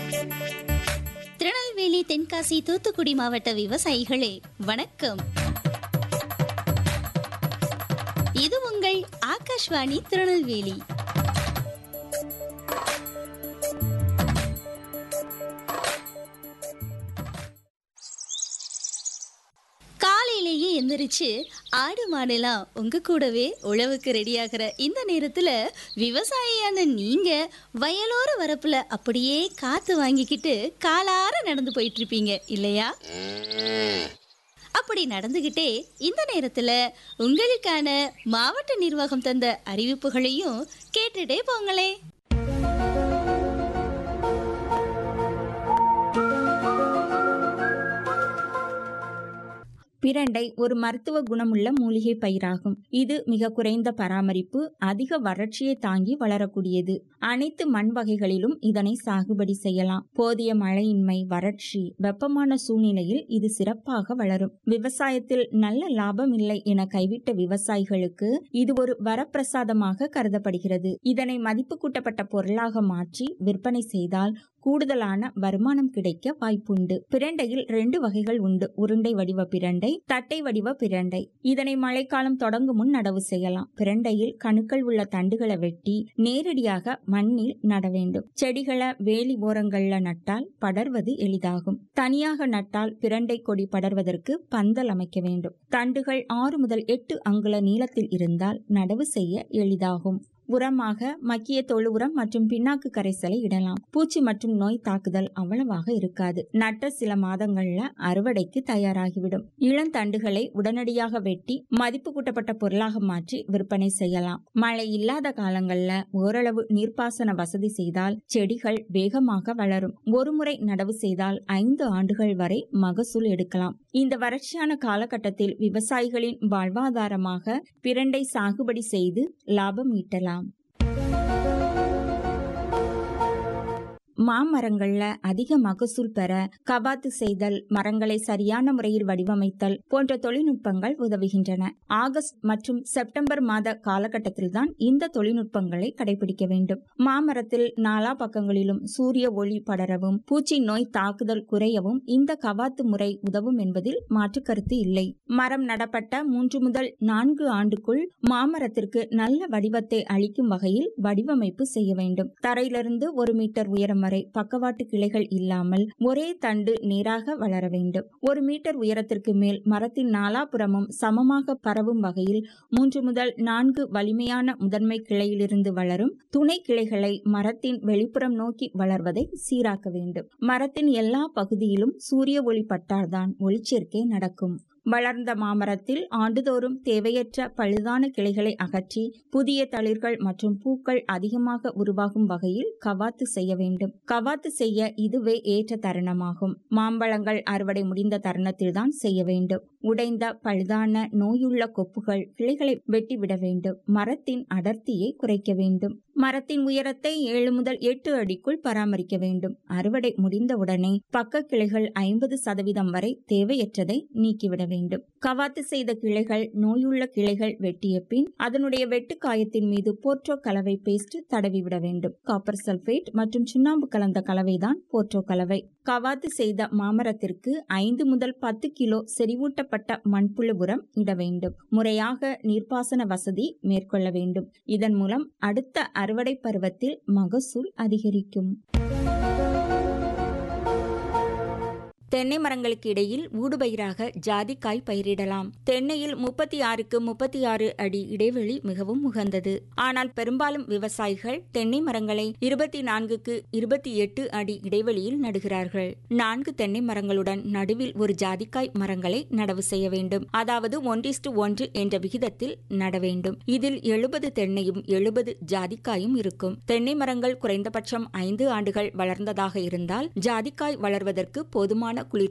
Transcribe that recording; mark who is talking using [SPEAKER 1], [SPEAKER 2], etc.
[SPEAKER 1] திருநெல்வேலி தென்காசி தூத்துக்குடி மாவட்ட விவசாயிகளே வணக்கம் இது உங்கள் ஆகாஷ்வாணி திருநெல்வேலி காலையிலேயே எந்திரிச்சு ஆடு மாடெல்லாம் உங்க கூடவே உழவுக்கு ரெடியாகிற இந்த நேரத்துல விவசாயியான நீங்க வயலோர வரப்புல அப்படியே காத்து வாங்கிக்கிட்டு காலார நடந்து போயிட்டு இருப்பீங்க இல்லையா அப்படி நடந்துகிட்டே இந்த நேரத்துல உங்களுக்கான மாவட்ட நிர்வாகம் தந்த அறிவிப்புகளையும் கேட்டுட்டே போங்களே
[SPEAKER 2] பிரண்டை ஒரு மருத்துவ குணமுள்ள மூலிகை பயிராகும் இது மிக குறைந்த பராமரிப்பு அதிக வறட்சியை தாங்கி வளரக்கூடியது அனைத்து மண் வகைகளிலும் இதனை சாகுபடி செய்யலாம் போதிய மழையின்மை வறட்சி வெப்பமான சூழ்நிலையில் இது சிறப்பாக வளரும் விவசாயத்தில் நல்ல லாபம் இல்லை என கைவிட்ட விவசாயிகளுக்கு இது ஒரு வரப்பிரசாதமாக கருதப்படுகிறது இதனை மதிப்பு கூட்டப்பட்ட பொருளாக மாற்றி விற்பனை செய்தால் கூடுதலான வருமானம் கிடைக்க வாய்ப்புண்டு பிரண்டையில் ரெண்டு வகைகள் உண்டு உருண்டை வடிவ பிரண்டை தட்டை வடிவ பிரண்டை இதனை மழைக்காலம் தொடங்கும் முன் நடவு செய்யலாம் பிரண்டையில் கணுக்கள் உள்ள தண்டுகளை வெட்டி நேரடியாக மண்ணில் நட வேண்டும் செடிகளை வேலி ஓரங்கள்ல நட்டால் படர்வது எளிதாகும் தனியாக நட்டால் பிரண்டை கொடி படர்வதற்கு பந்தல் அமைக்க வேண்டும் தண்டுகள் ஆறு முதல் எட்டு அங்குல நீளத்தில் இருந்தால் நடவு செய்ய எளிதாகும் உரமாக மக்கிய தொழு உரம் மற்றும் பின்னாக்கு கரைசலை இடலாம் பூச்சி மற்றும் நோய் தாக்குதல் அவ்வளவாக இருக்காது நட்ட சில மாதங்கள்ல அறுவடைக்கு தயாராகிவிடும் இளந்தண்டுகளை உடனடியாக வெட்டி மதிப்பு கூட்டப்பட்ட பொருளாக மாற்றி விற்பனை செய்யலாம் மழை இல்லாத காலங்கள்ல ஓரளவு நீர்ப்பாசன வசதி செய்தால் செடிகள் வேகமாக வளரும் ஒருமுறை நடவு செய்தால் ஐந்து ஆண்டுகள் வரை மகசூல் எடுக்கலாம் இந்த வறட்சியான காலகட்டத்தில் விவசாயிகளின் வாழ்வாதாரமாக பிரண்டை சாகுபடி செய்து லாபம் ஈட்டலாம் மாமரங்கள்ல அதிக மகசூல் பெற கபாத்து செய்தல் மரங்களை சரியான முறையில் வடிவமைத்தல் போன்ற தொழில்நுட்பங்கள் உதவுகின்றன ஆகஸ்ட் மற்றும் செப்டம்பர் மாத காலகட்டத்தில்தான் இந்த தொழில்நுட்பங்களை கடைபிடிக்க வேண்டும் மாமரத்தில் நாலா பக்கங்களிலும் சூரிய ஒளி படரவும் பூச்சி நோய் தாக்குதல் குறையவும் இந்த கவாத்து முறை உதவும் என்பதில் மாற்று கருத்து இல்லை மரம் நடப்பட்ட மூன்று முதல் நான்கு ஆண்டுக்குள் மாமரத்திற்கு நல்ல வடிவத்தை அளிக்கும் வகையில் வடிவமைப்பு செய்ய வேண்டும் தரையிலிருந்து ஒரு மீட்டர் உயரம் வரை பக்கவாட்டு கிளைகள் இல்லாமல் ஒரே தண்டு நேராக வளர வேண்டும் ஒரு மீட்டர் உயரத்திற்கு மேல் மரத்தின் நாலாபுறமும் சமமாக பரவும் வகையில் மூன்று முதல் நான்கு வலிமையான முதன்மை கிளையிலிருந்து வளரும் துணை கிளைகளை மரத்தின் வெளிப்புறம் நோக்கி வளர்வதை சீராக்க வேண்டும் மரத்தின் எல்லா பகுதியிலும் சூரிய ஒளி பட்டால்தான் ஒளிச்சேர்க்கை நடக்கும் வளர்ந்த மாமரத்தில் ஆண்டுதோறும் தேவையற்ற பழுதான கிளைகளை அகற்றி புதிய தளிர்கள் மற்றும் பூக்கள் அதிகமாக உருவாகும் வகையில் கவாத்து செய்ய வேண்டும் கவாத்து செய்ய இதுவே ஏற்ற தருணமாகும் மாம்பழங்கள் அறுவடை முடிந்த தருணத்தில்தான் செய்ய வேண்டும் உடைந்த பழுதான நோயுள்ள கொப்புகள் கிளைகளை வெட்டிவிட வேண்டும் மரத்தின் அடர்த்தியை குறைக்க வேண்டும் மரத்தின் உயரத்தை ஏழு முதல் எட்டு அடிக்குள் பராமரிக்க வேண்டும் அறுவடை முடிந்தவுடனே பக்க கிளைகள் ஐம்பது சதவீதம் வரை தேவையற்றதை நீக்கிவிட வேண்டும் கவாத்து செய்த கிளைகள் நோயுள்ள கிளைகள் வெட்டிய பின் அதனுடைய வெட்டு காயத்தின் மீது போர்ட்ரோ கலவை பேஸ்ட் தடவிவிட வேண்டும் காப்பர் சல்பேட் மற்றும் சுண்ணாம்பு கலந்த கலவைதான் போர்ட்ரோ கலவை கவாத்து செய்த மாமரத்திற்கு ஐந்து முதல் பத்து கிலோ செறிவூட்டப்பட்ட மண்புழு உரம் இட வேண்டும் முறையாக நீர்ப்பாசன வசதி மேற்கொள்ள வேண்டும் இதன் மூலம் அடுத்த அறுவடை பருவத்தில் மகசூல் அதிகரிக்கும் தென்னை மரங்களுக்கு இடையில் ஊடுபயிராக ஜாதிக்காய் பயிரிடலாம் தென்னையில் முப்பத்தி ஆறுக்கு முப்பத்தி ஆறு அடி இடைவெளி மிகவும் உகந்தது ஆனால் பெரும்பாலும் விவசாயிகள் தென்னை மரங்களை இருபத்தி நான்குக்கு இருபத்தி எட்டு அடி இடைவெளியில் நடுகிறார்கள் நான்கு தென்னை மரங்களுடன் நடுவில் ஒரு ஜாதிக்காய் மரங்களை நடவு செய்ய வேண்டும் அதாவது ஒன்றிஸ்டு ஒன்று என்ற விகிதத்தில் நட வேண்டும் இதில் எழுபது தென்னையும் எழுபது ஜாதிக்காயும் இருக்கும் தென்னை மரங்கள் குறைந்தபட்சம் ஐந்து ஆண்டுகள் வளர்ந்ததாக இருந்தால் ஜாதிக்காய் வளர்வதற்கு போதுமான குளிர்